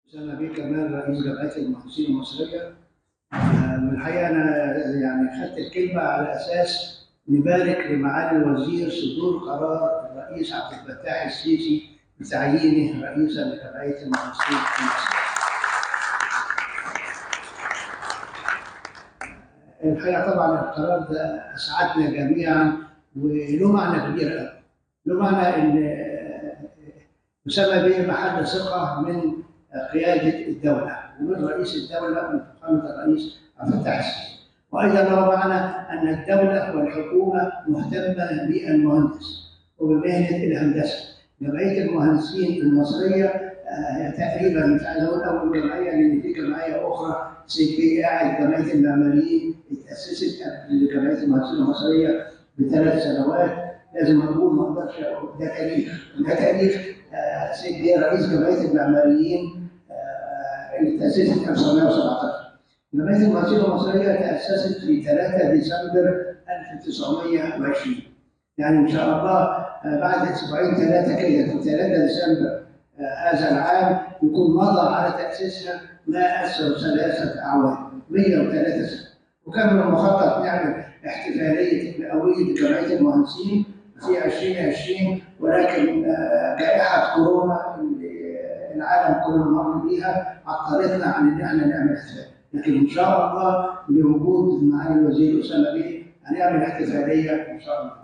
أسامة بيه كمال رئيس جمعية المهندسين المصرية آه، والحقيقة أنا يعني خدت الكلمة على أساس نبارك لمعالي الوزير صدور قرار الرئيس عبد الفتاح السيسي بتعيينه رئيسا لجمعية المهندسين المصرية. الحقيقة طبعا القرار ده أسعدنا جميعا وله معنى كبير قوي. له معنى إن آه، أسامة بيه محل ثقة من قيادة الدولة ومن رئيس الدولة من فخامة الرئيس عبد الفتاح السيسي وأيضا له معنى أن الدولة والحكومة مهتمة بالمهندس وبمهنة الهندسة جمعية المهندسين المصرية آه، هي تقريبا مش عايز أقول أول جمعية لأن في جمعية أخرى سي قاعد جمعية المعماريين اتأسست قبل جمعية المهندسين المصرية بثلاث سنوات لازم أقول ما أقدرش أقول ده تاريخ ده تاريخ آه، سيدي رئيس جمعية المعماريين آه، اللي تأسست 1917 جمعية المهندسين المصرية تأسست في 3 ديسمبر 1920 يعني إن شاء الله آه، بعد أسبوعين ثلاثة كده في 3 ديسمبر آه، هذا العام يكون مضى على تأسيسها ما أسر ثلاثة أعوام 103 سنة وكان من المخطط نعمل احتفالية مئوية جمعية المهندسين في 2020 ولكن آه، جائحة كورونا اللي العالم كله مر بيها عطلتنا عن ان احنا نعمل احتفال لكن ان شاء الله بوجود معالي الوزير اسامه بيه هنعمل احتفاليه ان شاء الله.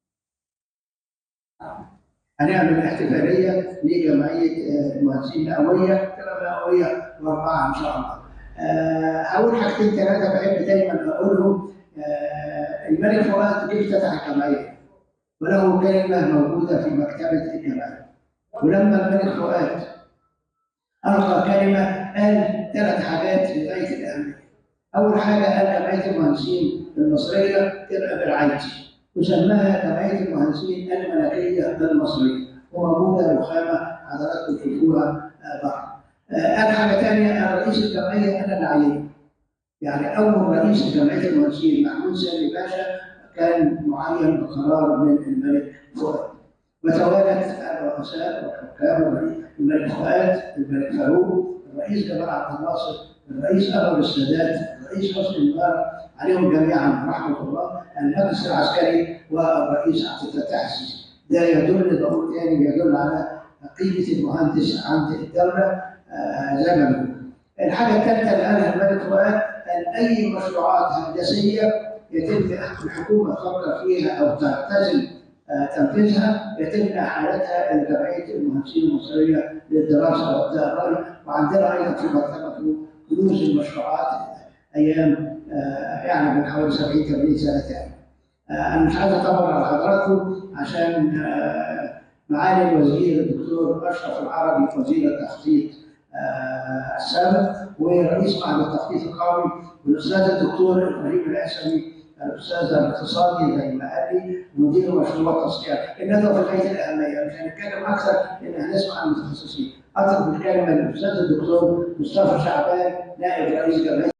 هنعمل احتفاليه لجمعيه آه، المهندسين المئويه تبقى مئويه واربعه ان شاء الله. آه، هقول حاجتين ثلاثه بحب دايما اقولهم آه، الملك فؤاد جه افتتح الجمعيه وله كلمه موجوده في مكتبه الجمعيه ولما الملك فؤاد ألقى كلمة قال ثلاث حاجات في غاية الأهمية. أول حاجة قال جمعية المهندسين المصرية تبقى برعايتي وسماها جمعية المهندسين الملكية المصرية وموجودة رخامة حضراتكم تشوفوها آه، بره. آه، قال حاجة ثانية قال رئيس الجمعية أنا اللي عينه. يعني أول رئيس لجمعية المهندسين محمود سامي باشا كان معين بقرار من الملك فؤاد. وتوالت الرؤساء والحكام الملك فؤاد، الملك فاروق، الرئيس جمال عبد الناصر، الرئيس انور السادات، الرئيس حسني مبارك عليهم جميعا رحمه الله، المجلس العسكري والرئيس عبد الفتاح السيسي. ده يدل بقول تاني يدل على قيمه المهندس عند الدوله آه، زي ما بنقول. الحاجه الثالثه اللي قالها الملك فؤاد ان اي مشروعات هندسيه يتم الحكومه تفكر فيها او تعتزل آه، تنفيذها يتم احالتها الى جمعيه المهندسين المصريه للدراسه وابداء الراي وعندنا ايضا في مكتبه كنوز المشروعات ايام آه، يعني من حوالي 70 80 سنه تاني. آه، انا مش عايز اطول على حضراتكم عشان آه، معالي الوزير الدكتور اشرف العربي وزير التخطيط آه، السابق ورئيس معهد التخطيط القومي والاستاذ الدكتور ابراهيم الاسمي الاستاذ الاقتصادي زي ما قال لي مدير مشروع تصنيع الندوه في غايه الاهميه مش هنتكلم اكثر لان هنسمع عن المتخصصين اترك الكلمه للاستاذ الدكتور مصطفى شعبان نائب رئيس جمعيه